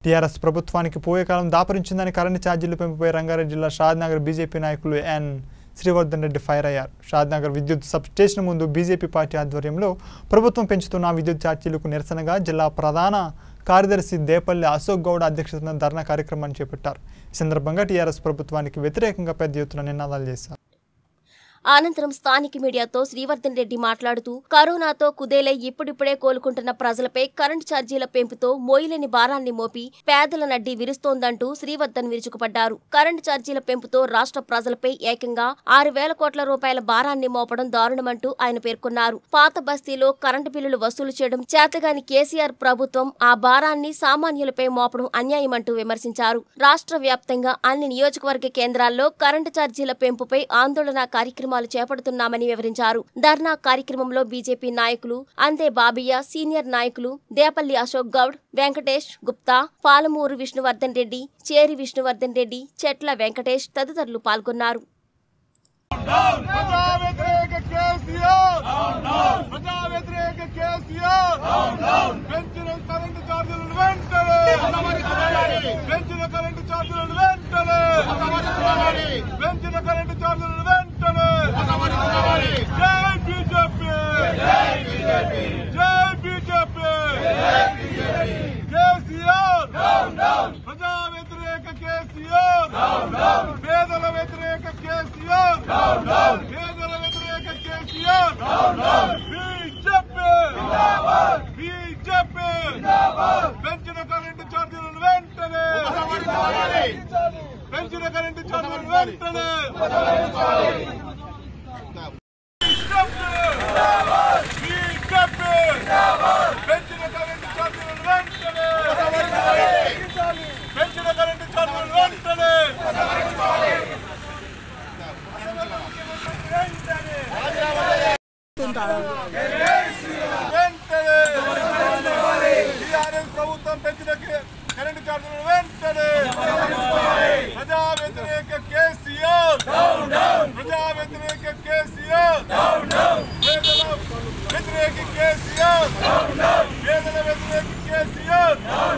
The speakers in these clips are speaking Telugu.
టీఆర్ఎస్ ప్రభుత్వానికి పోయే కాలం దాపరించిందని కరెంటు ఛార్జీలు పెంపుపై రంగారెడ్డి జిల్లా షాద్నగర్ బీజేపీ నాయకులు ఎన్ శ్రీవర్ధన్ రెడ్డి ఫైర్ అయ్యారు షాద్నగర్ విద్యుత్ సబ్ స్టేషన్ ముందు బీజేపీ పార్టీ ఆధ్వర్యంలో ప్రభుత్వం పెంచుతున్న విద్యుత్ ఛార్జీలకు నిరసనగా జిల్లా ప్రధాన కార్యదర్శి దేపల్లి అశోక్ గౌడ్ అధ్యక్షతన ధర్నా కార్యక్రమాన్ని చేపట్టారు ఈ సందర్భంగా టీఆర్ఎస్ ప్రభుత్వానికి వ్యతిరేకంగా పెద్ద ఎత్తున నినాదాలు చేశారు అనంతరం స్థానిక మీడియాతో శ్రీవర్ధన్ రెడ్డి మాట్లాడుతూ కరోనాతో కుదేలై ఇప్పుడిప్పుడే కోలుకుంటున్న ప్రజలపై కరెంటు ఛార్జీల పెంపుతో మోయలేని భారాన్ని మోపి పేదల నడ్డి విరుస్తోందంటూ శ్రీవర్ధన్ విరుచుకుపడ్డారు కరెంటు ఛార్జీల పెంపుతో రాష్ట్ర ప్రజలపై ఏకంగా ఆరు వేల కోట్ల రూపాయల భారాన్ని మోపడం దారుణమంటూ ఆయన పేర్కొన్నారు పాత బస్తీలో కరెంటు బిల్లులు వసూలు చేయడం చేతగాని కేసీఆర్ ప్రభుత్వం ఆ భారాన్ని సామాన్యులపై మోపడం అన్యాయమంటూ విమర్శించారు రాష్ట్ర వ్యాప్తంగా అన్ని నియోజకవర్గ కేంద్రాల్లో కరెంటు ఛార్జీల పెంపుపై ఆందోళన కార్యక్రమాలు చేపడుతున్నామని వివరించారు ధర్నా కార్యక్రమంలో బీజేపీ నాయకులు అంతే బాబియ్య సీనియర్ నాయకులు దేపల్లి అశోక్ గౌడ్ వెంకటేష్ గుప్తా పాలమూరు విష్ణువర్ధన్ రెడ్డి చేరి విష్ణువర్ధన్ రెడ్డి చెట్ల వెంకటేష్ తదితరులు పాల్గొన్నారు ప్రజా వ్యతిరేక కేసీఆర్ ప్రజా వ్యతిరేక కేసీఆర్ పెంచిన కరెంటు ఛార్జీలను వెంటనే పెంచిన కరెంటు ఛార్జీలను వెంటనే పెంచిన కరెంటు ఛార్జీలను వెంటనే జై బీజేపీ జై బీజేపీ కేసీఆర్ ప్రజా వ్యతిరేక కేసీఆర్ పేదల వ్యతిరేక కేసీఆర్ పేదల వ్యతిరేక కేసీఆర్ బీజేపీ బీజేపీ పెంచిన కరెంటు ఛార్జీలను వెంటనే పెంచిన కరెంటు ఛార్జీలను వెంటనే బీజేపీ పెంచిన కరెంటు ఛార్జీలను వెంటనే పెంచిన కరెంటు ఛార్జీలను వెంటనే వెంటనే టీఆర్ఎస్ ప్రభుత్వం పెంచిన కే- కరెంటు ఛార్జీలను వెంటనే ప్రజా వ్యతిరేక కేసీఆర్ ప్రజా వ్యతిరేక కేసీఆర్ పేదల వ్యతిరేక కేసీఆర్ పేదల వ్యతిరేక కేసీఆర్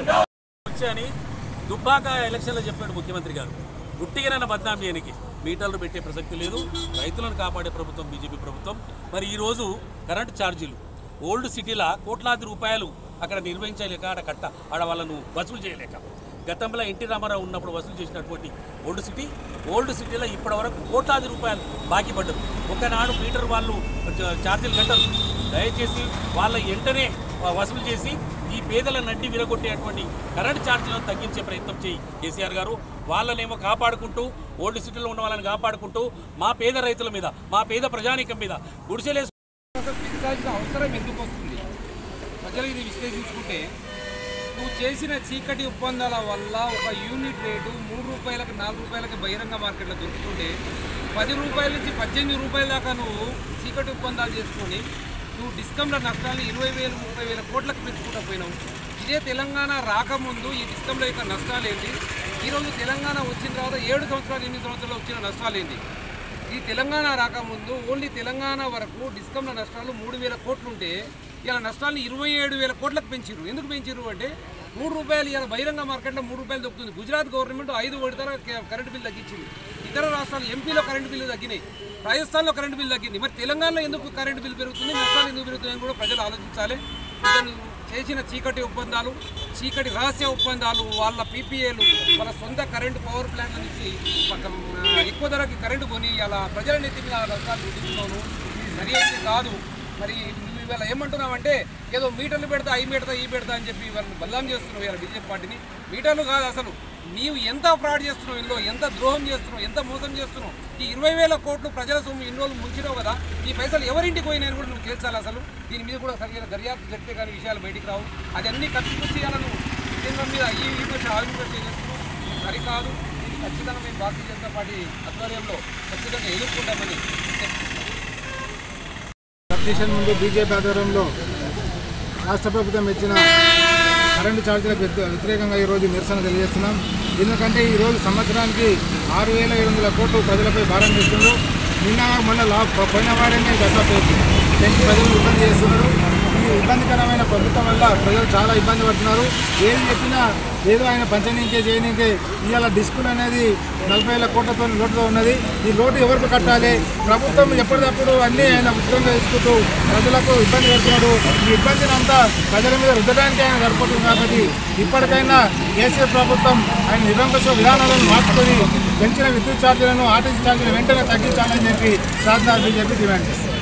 అని దుబ్బాక ఎలక్షన్లో చెప్పాడు ముఖ్యమంత్రి గారు గుట్టిగానన్న బద్నాం చేయనికి మీటర్లు పెట్టే ప్రసక్తి లేదు రైతులను కాపాడే ప్రభుత్వం బీజేపీ ప్రభుత్వం మరి ఈరోజు కరెంటు ఛార్జీలు ఓల్డ్ సిటీలో కోట్లాది రూపాయలు అక్కడ నిర్వహించలేక ఆడ కట్ట ఆడ వాళ్ళను వసూలు చేయలేక గతంలో ఎన్టీ రామారావు ఉన్నప్పుడు వసూలు చేసినటువంటి ఓల్డ్ సిటీ ఓల్డ్ సిటీలో ఇప్పటి వరకు కోట్లాది రూపాయలు బాకీ పడ్డరు ఒకనాడు మీటర్ వాళ్ళు చ- ఛార్జీలు కట్టరు దయచేసి వాళ్ళ వెంటనే వసూలు చేసి ఈ పేదల నడ్డి విరగొట్టేటువంటి కరెంట్ ఛార్జీలను తగ్గించే ప్రయత్నం చేయి కేసీఆర్ గారు వాళ్ళనేమో కాపాడుకుంటూ ఓల్డ్ సిటీలో ఉన్న వాళ్ళని కాపాడుకుంటూ మా పేద రైతుల మీద మా పేద ప్రజానీకం మీద గుడిసెలేసు అసలు పెంచాల్సిన అవసరం ఎందుకు వస్తుంది ప్రజలు ఇది విశ్లేషించుకుంటే నువ్వు చేసిన చీకటి ఒప్పందాల వల్ల ఒక యూనిట్ రేటు మూడు రూపాయలకు నాలుగు రూపాయలకి బహిరంగ మార్కెట్లో దొరుకుతుంటే పది రూపాయల నుంచి పద్దెనిమిది రూపాయల దాకా నువ్వు చీకటి ఒప్పందాలు చేసుకొని నువ్వు డిస్కంల నష్టాన్ని ఇరవై వేలు ముప్పై వేల కోట్లకు పెంచుకుంటూ పోయినావు ఇదే తెలంగాణ రాకముందు ఈ డిస్కంల యొక్క నష్టాలు ఏంటి ఈరోజు తెలంగాణ వచ్చిన తర్వాత ఏడు సంవత్సరాలు ఎనిమిది సంవత్సరాలు వచ్చిన నష్టాలు ఏంటి ఈ తెలంగాణ రాకముందు ఓన్లీ తెలంగాణ వరకు డిస్కంల నష్టాలు మూడు వేల కోట్లు ఉంటే ఇలా నష్టాలను ఇరవై ఏడు వేల కోట్లకు పెంచారు ఎందుకు పెంచారు అంటే మూడు రూపాయలు ఇలా బహిరంగ మార్కెట్లో మూడు రూపాయలు దొరుకుతుంది గుజరాత్ గవర్నమెంట్ ఐదు విడతల కరెంటు బిల్లు తగ్గించింది ఇతర రాష్ట్రాలు ఎంపీలో కరెంటు బిల్లు తగ్గినాయి రాజస్థాన్లో కరెంటు బిల్లు తగ్గింది మరి తెలంగాణలో ఎందుకు కరెంటు బిల్లు పెరుగుతుంది నష్టాలు ఎందుకు పెరుగుతున్నాయని కూడా ప్రజలు ఆలోచించాలి ఇతను చేసిన చీకటి ఒప్పందాలు చీకటి రహస్య ఒప్పందాలు వాళ్ళ పీపీఏలు వాళ్ళ సొంత కరెంటు పవర్ ప్లాంట్ల నుంచి పక్క- ఆ, ఎక్కువ ధరకి కరెంటు కొని అలా ప్రజల నెత్తి మీద నష్టాలు చూపిస్తున్నాను సరి అయితే కాదు మరి నువ్వు ఇవాళ ఏమంటున్నావంటే ఏదో మీటర్లు పెడతా అవి పెడతా ఈ పెడతా అని చెప్పి వాళ్ళని బదలాం చేస్తున్నావు ఇవాళ బీజేపీ పార్టీని మీటర్లు కాదు అసలు నీవు ఎంత ఫ్రాడ్ చేస్తున్నావు ఇందులో ఎంత ద్రోహం చేస్తున్నావు ఎంత మోసం చేస్తున్నావు ఈ ఇరవై వేల కోట్లు ప్రజల సొమ్ము ఇన్ని రోజులు ముంచినావు కదా ఈ పైసలు ఎవరింటికి పోయినాయని కూడా నువ్వు తేల్చాలి అసలు దీని మీద కూడా సరైన దర్యాప్తు జరిపితే కానీ విషయాలు బయటికి రావు అది అన్ని కప్పిపుచ్చి నువ్వు కేంద్రం మీద ఈ విమర్శ ఆ విమర్శ చేస్తున్నావు ఇది సరికాదు ఇది ఖచ్చితంగా మేము భారతీయ జనతా పార్టీ ఆధ్వర్యంలో ఖచ్చితంగా ఎదుర్కొంటామని చెప్తున్నాం స్టేషన్ ముందు బీజేపీ ఆధ్వర్యంలో రాష్ట్ర ప్రభుత్వం ఇచ్చిన కరెంటు ఛార్జీలకు వ్యతి- వ్యతిరేకంగా ఈరోజు నిరసన తెలియజేస్తున్నాం ఎందుకంటే ఈరోజు సంవత్సరానికి ఆరు వేల ఏడు వందల కోట్లు ప్రజలపై భారం వేస్తున్నారు నిన్న మొన్న లా పోయిన వాడనే గత పెంచి ప్రజలు ఇబ్బంది చేస్తున్నారు ఈ ఇబ్బందికరమైన ప్రభుత్వం వల్ల ప్రజలు చాలా ఇబ్బంది పడుతున్నారు ఏది చెప్పినా ఏదో ఆయన పంచనీకే చేయనీకే ఇవాళ డిస్కుల్ అనేది నలభై వేల కోట్లతో లోటుతో ఉన్నది ఈ లోటు ఎవరికి కట్టాలి ప్రభుత్వం ఎప్పటికప్పుడు అన్నీ ఆయన ఉచితంగా తీసుకుంటూ ప్రజలకు ఇబ్బంది పెడుతున్నాడు ఈ ఇబ్బందిని అంతా ప్రజల మీద రుద్దడానికి ఆయన సరిపోతుంది కాబట్టి ఇప్పటికైనా కేసీఆర్ ప్రభుత్వం ఆయన నిరంకుశ విధానాలను మార్చుకొని పెంచిన విద్యుత్ ఛార్జీలను ఆర్టీసీ ఛార్జీలను వెంటనే తగ్గించాలని చెప్పి సాధన బీజేపీ డిమాండ్ చేస్తుంది